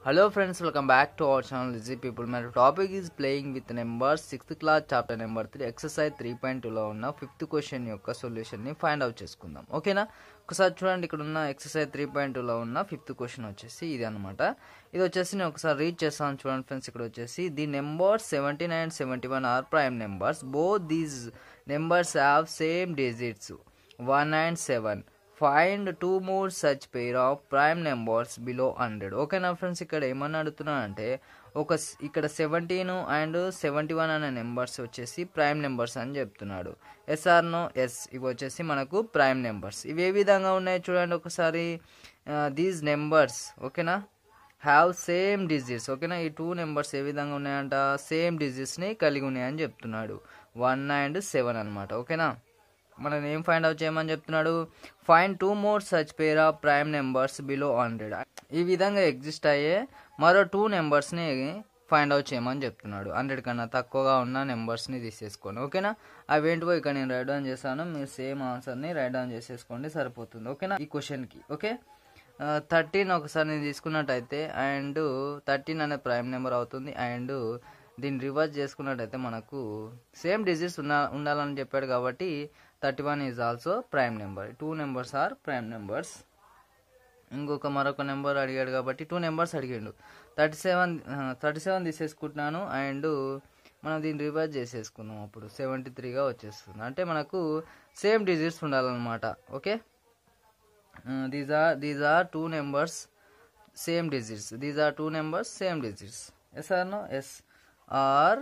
Hello friends, welcome back to our channel Easy People. My topic is playing with numbers 6th class chapter number 3 exercise 3.2 లో ఉన్న fifth question యొక్క solution ని find out చేసుకుందాం ఓకేనా ఒకసారి చూడండి ఇక్కడ ఉన్న ఎక్సర్సైజ్ త్రీ పాయింట్ లో ఉన్న ఫిఫ్త్ క్వశ్చన్ వచ్చేసి ఇది అనమాట ఇది వచ్చేసి నేను ఒకసారి రీడ్ చేస్తాను చూడండి ఫ్రెండ్స్ ఇక్కడ వచ్చేసి the numbers seventy nine seventy one are prime numbers both these numbers have same digits one and seven find two more such pair of prime numbers below hundred ఓకేనా ఫ్రెండ్స్ ఇక్కడ ఏమని అడుగుతున్నానంటే ఒక స్- ఇక్కడ సెవెంటీన్ అండ్ సెవెంటీ వన్ అనే numbers వచ్చేసి prime numbers అని చెప్తున్నాడు ఎస్ఆర్ నో ఎస్ ఇవి వచ్చేసి మనకు ప్రైమ్ నెంబర్స్ ఇవి ఏ విధంగా ఉన్నాయి చూడండి ఒకసారి దీస్ నెంబర్స్ ఓకేనా హ్యావ్ సేమ్ డిజిట్స్ ఓకేనా ఈ టూ నెంబర్స్ ఏ విధంగా ఉన్నాయంట సేమ్ డిజిట్స్ని కలిగి ఉన్నాయని చెప్తున్నాడు వన్ అండ్ సెవెన్ అనమాట ఓకేనా మనం ఏం ఫైండ్ అవుట్ చేయమని చెప్తున్నాడు find two more such pair of prime numbers below hundred ఈ విధంగా ఎగ్జిస్ట్ అయ్యే మరో టూ నెంబర్స్ని ఫైండ్ అవుట్ చేయమని చెప్తున్నాడు హండ్రెడ్ కన్నా తక్కువగా ఉన్న నెంబర్స్ని తీసేసుకోండి ఓకేనా అవి ఏంటివో ఇక్కడ నేను రైట్ డౌన్ చేశాను మీరు సేమ్ ఆన్సర్ని రైట్ డౌన్ చేసేసుకోండి సరిపోతుంది ఓకేనా ఈ క్వశ్చన్కి ఓకే థర్టీన్ ఒకసారి నేను తీసుకున్నట్టయితే అండ్ థర్టీన్ అనే ప్రైమ్ నెంబర్ అవుతుంది అండ్ దీన్ని రివర్స్ చేసుకున్నట్టయితే మనకు సేమ్ డిజిట్స్ ఉన్న ఉండాలని చెప్పాడు కాబట్టి thirty one is also prime number two numbers are prime numbers ఇంకొక మరొక నెంబర్ అడిగాడు కాబట్టి టూ నెంబర్స్ అడిగాడు థర్టీ సెవెన్ థర్టీ సెవెన్ తీసేసుకుంటున్నాను అండ్ మనం దీన్ని రివర్స్ చేసేసుకుందాం అప్పుడు సెవెంటీ త్రీగా వచ్చేస్తుంది అంటే మనకు సేమ్ డిజిట్స్ ఉండాలన్నమాట okay these are these are two numbers same digits these are two numbers same digits yes are no yes are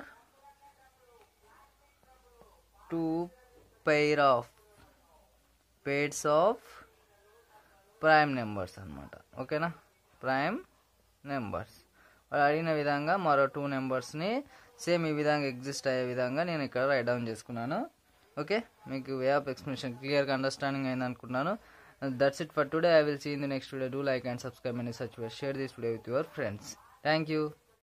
two pair of pairs of prime numbers అనమాట ఓకేనా prime numbers వాడు అడిగిన విధంగా మరో two నెంబర్స్ని same ఈ విధంగా exist అయ్యే విధంగా నేను ఇక్కడ రైట్ డౌన్ చేసుకున్నాను ఓకే మీకు వే ఆఫ్ ఎక్స్ప్లెనేషన్ క్లియర్గా అండర్స్టాండింగ్ అయింది అనుకుంటున్నాను that's it for today I will see in the next video do like and subscribe and such share this video with your friends thank you